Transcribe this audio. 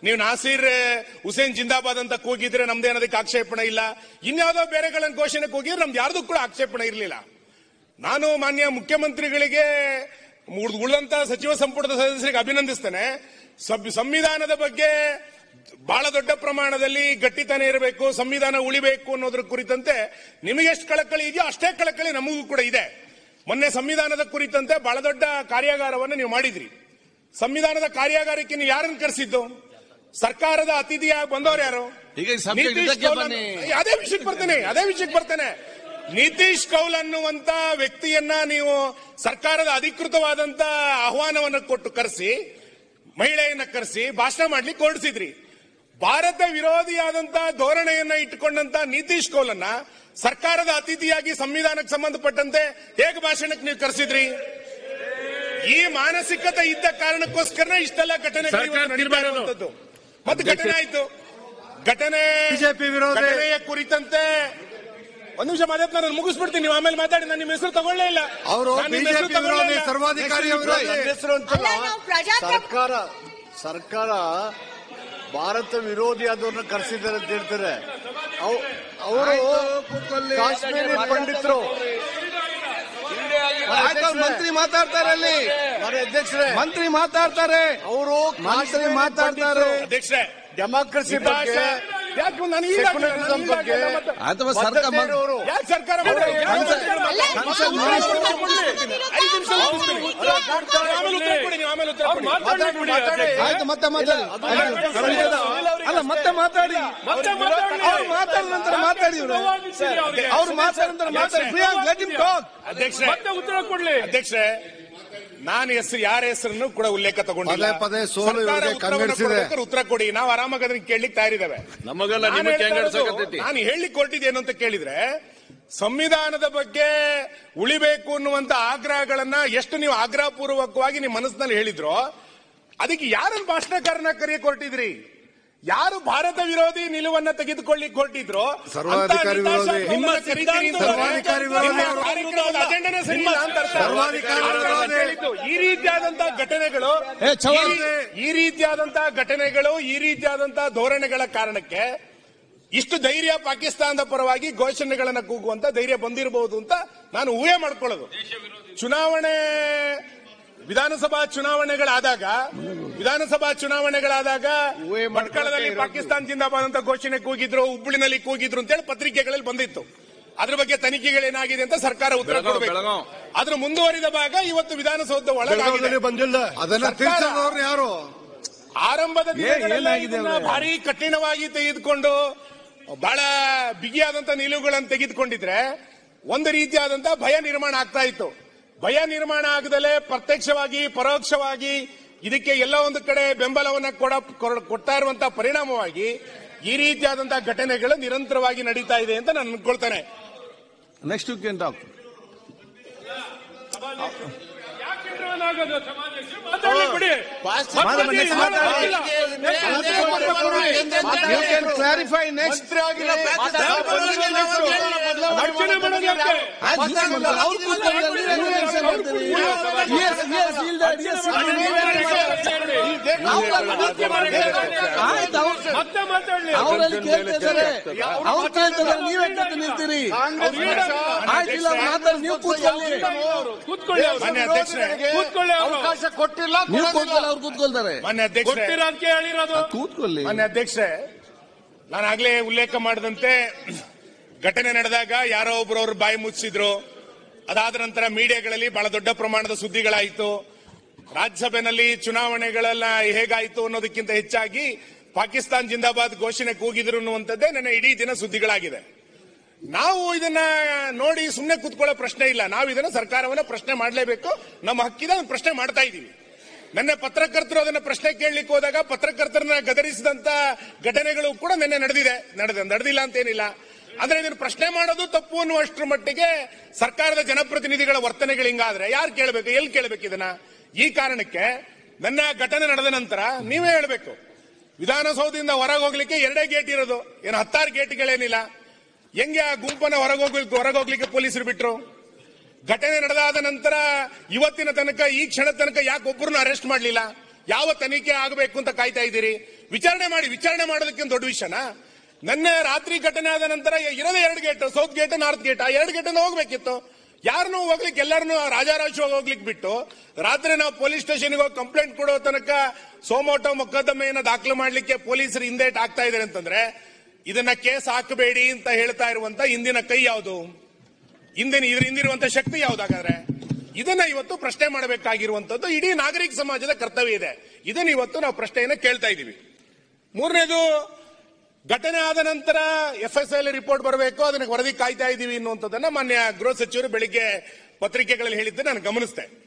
ನೀವು ನಾಸೀರ್ ಹುಸೇನ್ ಜಿಂದಾಬಾದ್ ಅಂತ ಕೂಗಿದ್ರೆ ನಮ್ದೇನದಕ್ಕೆ ಆಕ್ಷೇಪಣೆ ಇಲ್ಲ ಇನ್ಯಾವುದೋ ಬೇರೆಗಳನ್ನ ಘೋಷಣೆ ಕೂಗಿದ್ರೆ ನಮ್ದು ಯಾರ್ದು ಕೂಡ ಆಕ್ಷೇಪಣೆ ಇರಲಿಲ್ಲ ನಾನು ಮಾನ್ಯ ಮುಖ್ಯಮಂತ್ರಿಗಳಿಗೆ ಉಳ್- ಉಳಿದಂತ ಸಚಿವ ಸಂಪುಟದ ಸದಸ್ಯರಿಗೆ ಅಭಿನಂದಿಸ್ತೇನೆ ಸಬ್- ಸಂವಿಧಾನದ ಬಗ್ಗೆ ಬಹಳ ದೊಡ್ಡ ಪ್ರಮಾಣದಲ್ಲಿ ಗಟ್ಟಿತನ ಇರಬೇಕು ಸಂವಿಧಾನ ಉಳಿಬೇಕು ಅನ್ನೋದ್ರ ಕುರಿತಂತೆ ನಿಮಗೆ ಎಷ್ಟು ಕಳಕಳಿ ಇದೆಯೋ ಅಷ್ಟೇ ಕಳಕಳಿ ನಮಗೂ ಕೂಡ ಇದೆ ಮೊನ್ನೆ ಸಂವಿಧಾನದ ಕುರಿತಂತೆ ಬಹಳ ದೊಡ್ಡ ಕಾರ್ಯಾಗಾರವನ್ನು ನೀವು ಮಾಡಿದ್ರಿ ಸಂವಿಧಾನದ ಕಾರ್ಯಾಗಾರಕ್ಕೆ ನೀವು ಯಾರನ್ನು ಕರೆಸಿದ್ದು ಸರ್ಕಾರದ ಅತಿಥಿಯಾಗಿ ಬಂದವರು ಯಾರು ಈಗ ಈ subject ನಿತೀಶ್ ಇದಕ್ಕೆ ಕೌಲ್ ಬನ್ನಿ. ಅನ್ನು- ಅದೇ ವಿಷಯಕ್ಕೆ ಬರ್ತೇನೆ ಅದೇ ವಿಷಯಕ್ಕೆ ಬರ್ತೇನೆ ನಿತೀಶ್ ಕೌಲ್ ಅನ್ನುವಂತ ವ್ಯಕ್ತಿಯನ್ನ ನೀವು ಸರ್ಕಾರದ ಅಧಿಕೃತವಾದಂತ ಆಹ್ವಾನವನ್ನು ಕೊಟ್ಟು ಕರೆಸಿ ಮಹಿಳೆಯನ್ನ ಕರೆಸಿ ಭಾಷಣ ಮಾಡ್ಲಿಕ್ಕೆ ಹೊರಡಿಸಿದ್ರಿ ಭಾರತ ವಿರೋಧಿಯಾದಂತ ಧೋರಣೆಯನ್ನ ಇಟ್ಟುಕೊಂಡಂತ ನಿತೀಶ್ ಕೌಲನ್ನ ಸರ್ಕಾರದ ಅತಿಥಿಯಾಗಿ ಸಂವಿಧಾನಕ್ಕೆ ಸಂಬಂಧಪಟ್ಟಂತೆ ಹೇಗೆ ಭಾಷಣಕ್ಕೆ ನೀವು ಕರೆಸಿದ್ರಿ ಈ ಮಾನಸಿಕತೆ ಇದ್ದ ಕಾರಣಕ್ಕೋಸ್ಕರ ಇಷ್ಟೆಲ್ಲ ಘಟನೆಗಳು ಸರ್ಕಾರ ಇವತ್ತು ನಡೀತಾ ತೀರ್ಮಾನ ಇರುವಂತದ್ದು ಮತ್ತೆ ಘಟನೆ ಆಯ್ತು ಘಟನೆ ಬಿಜೆಪಿ ವಿರೋಧಿ. ಘಟನೆಯ ಕುರಿತಂತೆ ಒಂದ್ ನಿಮಿಷ ಮಾತಾಡ್ತಾ ನಾನು ಮುಗಿಸ್ಬಿಡ್ತೀನಿ ನೀವು ಆಮೇಲೆ ಮಾತಾಡಿ ನಾನು ನಿಮ್ಮ ಹೆಸರು ತಗೊಳ್ಳೇ ಇಲ್ಲ ಅವರು ನಾನು ನಿಮ್ಮ ಹೆಸರು ಬಿಜೆಪಿ ತಗೊಳ್ಳೇ ವಿರೋಧಿ ಇಲ್ಲ. ಸರ್ವಾಧಿಕಾರಿ ವಿರೋಧಿ ನನ್ನ ಹೆಸರು ಅಂತಲ್ಲ ಅಲ್ಲ, ನಾವು ಪ್ರಜಾಪ್ರಭು- ಸರ್ಕಾರ ಸರ್ಕಾರ ಭಾರತ ವಿರೋಧಿ ಆದವ್ರನ್ನ ಕರೆಸಿದ್ದಾರೆ ಅಂತ ಹೇಳ್ತಾರೆ ಅವರು ಕಾಶ್ಮೀರಿ ಪಂಡಿತರು ಆಯ್ತು ಅವ್ರು ಮಂತ್ರಿ ಮಾತಾಡ್ತಾರೆ ಅಲ್ಲಿ ಮನೆ ಅಧ್ಯಕ್ಷರೇ ಮಂತ್ರಿ ಮಾತಾಡ್ತಾರೆ ಅವರು ಮಂತ್ರಿ ಮಾತಾಡ್ತಾರೆ ಅಧ್ಯಕ್ಷರೇ ಡೆಮಾಕ್ರಸಿ ಬಗ್ಗೆ ಯಾಕೆ ನಾನು ಈಗ ಸೆಕ್ಯುಲರಿಸಂ ಬಗ್ಗೆ ಅಥವಾ ಸರ್ಕಾರ ಬದ್ಧತೆ ಇರೋರು. ಯಾಕೆ ಸರ್ಕಾರ ಮಾಡಿದ್ರೆ? ಯಾಕೆ ಕನ್ಸ- ಸರ್ಕಾರ ಅಲ್ಲ, ಮಾಡಿದ್ರೆ? ಕನ್ಸ- ನಾನು ಐದು ನಿಮಿಷ ಮುಗಿಸ್ತೀನಿ. ಆಮೇಲೆ ಉತ್ತರ ಕೊಡಿ ನೀವು ಆಮೇಲೆ ಉತ್ತರ ಕೊಡಿ. ಮಾತಾಡ್ಬಿಡಿ ಮಾತಾಡಿ. ಆಯ್ತು ಮತ್ತೆ ಮಾತಾಡಿ ಅಲ್ಲ ಮತ್ತೆ ಮಾತಾಡಿ ಮತ್ತೆ ಮಾತಾಡ್ಲಿ. ಅವ್ರು ಮಾತಾಡಿದ ನಂತರ ಮಾತಾಡಿ ಇವ್ರು ನೋವಾಗಿಸಿರಿ ಅವ್ರಿಗೆ. ಅವ್ರು ಮಾತಾಡಿದ ನಂತರ ಮಾತಾಡಿ ಫ್ರೀ ಆಗಿ ಲೆಟ್ ಹಿಮ್ ಟಾಕ್ ಅಧ್ಯಕ್ಷರೇ ಮತ್ತೆ ಉತ್ತರ ಕೊಡ್ಲಿ ಅಧ್ಯಕ್ಷರೇ ನಾನು ಹೆಸರು ಯಾರ ಹೆಸರನ್ನು ಕೂಡ ಉಲ್ಲೇಖ ತಗೊಂಡಿಲ್ಲ ಪದೇ ಪದೇ ಸೋಲು ಸರ್ಕಾರ ಇವರಿಗೆ ಉತ್ತರವನ್ನು ಕಂಗೆಡಿಸಿದೆ. ಕೊಡ್ಬೇಕಾದ್ರೆ ಉತ್ತರ ಕೊಡಿ ನಾವು ಆರಾಮಾಗಿ ಅದನ್ನ ಕೇಳಲಿಕ್ಕೆ ತಯಾರಿದ್ದೇವೆ ನಮಗೆಲ್ಲ ನಾನು ನಿಮಗೆ ಹೇಳ್ತಾ ಇರೋದು, ಹೆಂಗಡ್ಸಕತ್ತೈತಿ ನಾನು ಹೇಳಲಿಕ್ಕೆ ಹೊರಟಿದ್ದೇನು ಅಂತ ಕೇಳಿದ್ರೆ ಸಂವಿಧಾನದ ಬಗ್ಗೆ ಉಳಿಬೇಕು ಅನ್ನುವಂತ ಆಗ್ರಹಗಳನ್ನ ಎಷ್ಟು ನೀವು ಆಗ್ರಹ ಪೂರ್ವಕವಾಗಿ ನಿಮ್ಮ ಮನಸ್ಸಿನಲ್ಲಿ ಹೇಳಿದ್ರೋ ಅದಕ್ಕೆ ಯಾರನ್ನ ಭಾಷಣಕಾರನ ಕರೆಯಕ್ಕೆ ಹೊರಟಿದ್ರಿ ಯಾರು ಭಾರತ ವಿರೋಧಿ ನಿಲುವನ್ನ ತೆಗೆದುಕೊಳ್ಳಿಕ್ಕೆ ಹೊರಟಿದ್ರು ಸರ್ವಾಧಿಕಾರಿ ಅಂತ ವಿರೋಧಿ. ನಿತಾಶ್ ನಿಮ್ಮ ಅವ್ರನ್ನ ಕರೀತೀರಿ ಅಂತ ಸರ್ವಾಧಿಕಾರಿ ವಿರೋಧಿ ನಿಮ್ಮ ಅವರು. ಕಾರ್ಯಕ್ರಮದ ಅಜೆಂಡಾನೇ ಸರಿ ಇಲ್ಲ ಅಂತ ಅರ್ಥ. ಸರ್ವಾಧಿಕಾರಿ ಆ ಕಾರಣ ವಿರೋಧಿ. ಹೇಳಿದ್ದು. ಈ ರೀತಿಯಾದಂತಹ ಘಟನೆಗಳು ಏ, ಚವಾಣ್. ಈ- ಈ ರೀತಿಯಾದಂತಹ ಘಟನೆಗಳು ಈ ರೀತಿಯಾದಂತಹ ಧೋರಣೆಗಳ ಕಾರಣಕ್ಕೆ ಇಷ್ಟು ಧೈರ್ಯ ಪಾಕಿಸ್ತಾನದ ಪರವಾಗಿ ಘೋಷಣೆಗಳನ್ನ ಕೂಗುವಂತ ಧೈರ್ಯ ಬಂದಿರಬಹುದು ಅಂತ ನಾನು ಊಹೆ ಮಾಡ್ಕೊಳ್ಳೋದು ಚುನಾವಣೆ ವಿಧಾನಸಭಾ ಚುನಾವಣೆಗಳಾದಾಗ ವಿಧಾನಸಭಾ ಚುನಾವಣೆಗಳಾದಾಗ ಭಟ್ಕಳದಲ್ಲಿ ಪಾಕಿಸ್ತಾನ ಜಿಂದಾಬಾದ್ ಅಂತ ಘೋಷಣೆ ಕೂಗಿದ್ರು ಹುಬ್ಬಳ್ಳಿನಲ್ಲಿ ಕೂಗಿದ್ರು ಅಂತೇಳಿ ಪತ್ರಿಕೆಗಳಲ್ಲಿ ಬಂದಿತ್ತು ಅದ್ರ ಬಗ್ಗೆ ತನಿಖೆಗಳೇನಾಗಿದೆ ಅಂತ ಸರ್ಕಾರ ಉತ್ತರ ಬೆಳಗಾವ್, ಕೊಡಬೇಕು ಬೆಳಗಾವ್. ಅದ್ರ ಮುಂದುವರಿದ ಭಾಗ ಇವತ್ತು ವಿಧಾನಸೌಧ ಒಳಗಾಗಿದೆ ಬೆಳಗಾವಿಯಲ್ಲಿ ಬಂದಿಲ್ಲ ಅದನ್ನ ಸರ್ಕಾರ- ತಿಳಿಸಿದವ್ರು ಯಾರು ಆರಂಭದ ದಿನಗಳಲ್ಲಿ ಏನಾಗಿದೆ ಇದನ್ನ ಅವ್ರೆ? ಭಾರಿ ಕಠಿಣವಾಗಿ ತೆಗೆದುಕೊಂಡು ಬಹಳ ಬಿಗಿಯಾದಂತ ನಿಲುವುಗಳನ್ನು ತೆಗೆದುಕೊಂಡಿದ್ರೆ ಒಂದು ರೀತಿಯಾದಂತ ಭಯ ನಿರ್ಮಾಣ ಆಗ್ತಾ ಇತ್ತು ಭಯ ನಿರ್ಮಾಣ ಆಗದಲೇ ಪ್ರತ್ಯಕ್ಷವಾಗಿ ಪರೋಕ್ಷವಾಗಿ ಇದಕ್ಕೆ ಎಲ್ಲ ಒಂದು ಕಡೆ ಬೆಂಬಲವನ್ನ ಕೊಡ ಕೊಡ- ಕೊಡ್ತಾ ಇರುವಂತಹ ಪರಿಣಾಮವಾಗಿ ಈ ರೀತಿಯಾದಂತಹ ಘಟನೆಗಳು ನಿರಂತರವಾಗಿ ನಡೀತಾ ಇದೆ ಅಂತ ನಾನು ಅನ್ಕೊಳ್ತೇನೆ ನೆಕ್ಸ್ಟ್ ಯು ಕ್ಯಾನ್ ಟಾಕ್ ಯಾಕೆ ಡ್ರೋನ್ ಆಗೋದು ಸಮಾಜಕ್ಕೆ? ಮಾತಾಡ್ಲಿ ಬಿಡಿ ಮಾತಾಡಿ, next ಮಾತಾಡಿ. ಯು ಕ್ಯಾನ್ ಕ್ಲಾರಿಫೈ ನೆಕ್ಸ್ಟ್ ಮಂತ್ರಿ ಆಗಿಲ್ಲ ಅರ್ಚನೆ ಮಾಡೋದು ಯಾಕೆ? ಅವ್ರು ಕೂತ್ಕೊಳ್ಳಿ, ನೀವು ಏನ್ ಸರ್ ಮಾಡ್ತೀರಿ? Yes, yes, ಇಲ್ಲ, yes, ಆಯ್ತು ಅವ್ರು ಮತ್ತೆ ಮಾತಾಡ್ಲಿ ಅವರಲ್ಲಿ ಕೇಳ್ತಾ ಇದ್ದಾರೆ ಅವ್ರು ಕೇಳ್ತಾ ಇದ್ದಾರೆ ನೀವೇ ಕೇಳ್ತಾ ನಿಲ್ತೀರಿ ಆಯ್ತಿಲ್ಲ ಅವ್ರು ಮಾತಾಡಿ ನೀವು ಕೂತ್ಕೊಳ್ಳಿ ಕೂತ್ಕೊಳ್ಳಿ ಅವ್ರು. ಮಾನ್ಯ ಅಧ್ಯಕ್ಷರೇ ಕೂತ್ಕೊಳ್ಳಿ ಅವರು ಅವಕಾಶ ಕೊಟ್ಟಿಲ್ಲ ನೀವು ಕೂತ್ಕೊಳ್ಳಿ ಅವ್ರು ಕೂತ್ಕೊಳ್ತಾರೆ ಮಾನ್ಯ ಅಧ್ಯಕ್ಷರೇ ಕೊಟ್ಟಿರೋದಕ್ಕೆ ಹೇಳಿರೋದು ಕೂತ್ಕೊಳ್ಳಿ ಮಾನ್ಯ ಅಧ್ಯಕ್ಷೆ ನಾನು ಆಗ್ಲೇ ಉಲ್ಲೇಖ ಮಾಡಿದಂತೆ ಘಟನೆ ನಡೆದಾಗ ಯಾರೋ ಒಬ್ರು ಅವ್ರ ಬಾಯಿ ಮುಚ್ಚಿದ್ರು ಅದಾದ ನಂತರ ಮೀಡಿಯಾಗಳಲ್ಲಿ ಬಹಳ ದೊಡ್ಡ ಪ್ರಮಾಣದ ಸುದ್ದಿಗಳಾಯಿತು ರಾಜ್ಯಸಭೆನಲ್ಲಿ ಚುನಾವಣೆಗಳೆಲ್ಲ ಹೇಗಾಯಿತು ಅನ್ನೋದಕ್ಕಿಂತ ಹೆಚ್ಚಾಗಿ ಪಾಕಿಸ್ತಾನ್ ಜಿಂದಾಬಾದ್ ಘೋಷಣೆ ಕೂಗಿದ್ರು ಅನ್ನುವಂಥದ್ದೇ ನನ್ನ ಇಡೀ ದಿನ ಸುದ್ದಿಗಳಾಗಿದೆ ನಾವು ಇದನ್ನ ನೋಡಿ ಸುಮ್ಮನೆ ಕೂತ್ಕೊಳ್ಳೋ ಪ್ರಶ್ನೆ ಇಲ್ಲ ನಾವು ಇದನ್ನ ಸರ್ಕಾರವನ್ನ ಪ್ರಶ್ನೆ ಮಾಡಲೇಬೇಕು ನಮ್ಮ ಹಕ್ಕಿದೆ ಅದನ್ನ ಪ್ರಶ್ನೆ ಮಾಡ್ತಾ ಇದ್ದೀವಿ ನಿನ್ನೆ ಪತ್ರಕರ್ತರು ಅದನ್ನ ಪ್ರಶ್ನೆ ಕೇಳಲಿಕ್ಕೆ ಹೋದಾಗ ಪತ್ರಕರ್ತರನ್ನ ಗದರಿಸಿದಂತ ಘಟನೆಗಳು ಕೂಡ ನಿನ್ನೆ ನಡೆದಿದೆ ನಡೆದ ನಡೆದಿಲ್ಲ ಅಂತೇನಿಲ್ಲ ಅಂದ್ರೆ ಇದನ್ನ ಪ್ರಶ್ನೆ ಮಾಡೋದು ತಪ್ಪು ಅನ್ನುವಷ್ಟರ ಮಟ್ಟಿಗೆ ಸರ್ಕಾರದ ಜನಪ್ರತಿನಿಧಿಗಳ ವರ್ತನೆಗಳು ಹಿಂಗಾದ್ರೆ ಯಾರು ಕೇಳಬೇಕು ಎಲ್ಲಿ ಕೇಳಬೇಕು ಇದನ್ನ ಈ ಕಾರಣಕ್ಕೆ ನನ್ನ ಘಟನೆ ನಡೆದ ನಂತರ ನೀವೇ ಹೇಳಬೇಕು ವಿಧಾನಸೌಧದಿಂದ ಹೊರಗೆ ಹೋಗ್ಲಿಕ್ಕೆ ಎರಡೇ ಗೇಟ್ ಇರೋದು ಏನು ಹತ್ತಾರು ಗೇಟ್ಗಳೇನಿಲ್ಲ ಹೆಂಗೆ ಆ ಗುಂಪನ್ನ ಹೊರಗೋಗ್ಲಿಕ್ಕೆ ಹೊರಗೋಗ್ಲಿಕ್ಕೆ ಪೊಲೀಸರು ಬಿಟ್ರು ಘಟನೆ ನಡೆದಾದ ನಂತರ ಇವತ್ತಿನ ತನಕ ಈ ಕ್ಷಣ ತನಕ ಯಾಕೆ ಒಬ್ಬರನ್ನು ಅರೆಸ್ಟ್ ಮಾಡಲಿಲ್ಲ ಯಾವ ತನಿಖೆ ಆಗಬೇಕು ಅಂತ ಕಾಯ್ತಾ ಇದ್ದೀರಿ ವಿಚಾರಣೆ ಮಾಡಿ ವಿಚಾರಣೆ ಮಾಡೋದಕ್ಕೆ ದೊಡ್ಡ ವಿಷಯನಾ ನನ್ನ ರಾತ್ರಿ ಘಟನೆ ಆದ ನಂತರ ಇರೋದೇ ಎರಡು gate south gate north gate ಆ ಎರಡು ಗೇಟ್ ಹೋಗ್ಬೇಕಿತ್ತು ಯಾರನ್ನೂ ಹೋಗ್ಲಿಕ್ಕೆ ಎಲ್ಲರನ್ನೂ ರಾಜಾರಾಜವಾಗಿ ಹೋಗ್ಲಿಕ್ಕೆ ಬಿಟ್ಟು ರಾತ್ರಿ ನಾವು ಪೊಲೀಸ್ ಸ್ಟೇಷನ್ಗೆ ಹೋಗಿ ಕಂಪ್ಲೇಂಟ್ ಕೊಡೋ ತನಕ ಸೋಮೋಟೋ ಮೊಕದ್ದಮೆಯನ್ನ ದಾಖಲು ಮಾಡ್ಲಿಕ್ಕೆ ಪೊಲೀಸರು ಹಿಂದೇಟ್ ಆಗ್ತಾ ಇದ್ದಾರೆ ಅಂತಂದ್ರೆ ಇದನ್ನ ಕೇಸ್ ಹಾಕಬೇಡಿ ಅಂತ ಹೇಳ್ತಾ ಇರುವಂತ ಇಂದಿನ ಕೈ ಯಾವುದು ಹಿಂದಿನ ಇದ್ರ ಹಿಂದಿರುವಂತ ಶಕ್ತಿ ಯಾವ್ದಾಗಾದ್ರೆ ಇದನ್ನ ಇವತ್ತು ಪ್ರಶ್ನೆ ಮಾಡಬೇಕಾಗಿರುವಂತದ್ದು ಇಡೀ ನಾಗರಿಕ ಸಮಾಜದ ಕರ್ತವ್ಯ ಇದೆ ಇದನ್ನ ಇವತ್ತು ನಾವು ಪ್ರಶ್ನೆಯನ್ನ ಕೇಳ್ತಾ ಇದ್ದೀವಿ ಮೂರನೇದು ಘಟನೆ ಆದ ನಂತರ ಎಫ್ ಎಸ್ ಐ ರಿಪೋರ್ಟ್ ಬರಬೇಕು ಅದನ್ನ ವರದಿ ಕಾಯ್ತಾ ಇದ್ದೀವಿ ಅನ್ನುವಂಥದ್ದನ್ನ ಮಾನ್ಯ ಗೃಹ ಸಚಿವರು ಬೆಳಿಗ್ಗೆ ಪತ್ರಿಕೆಗಳಲ್ಲಿ ಹೇಳಿದ್ದೆ ನಾನು ಗಮನಿಸಿದೆ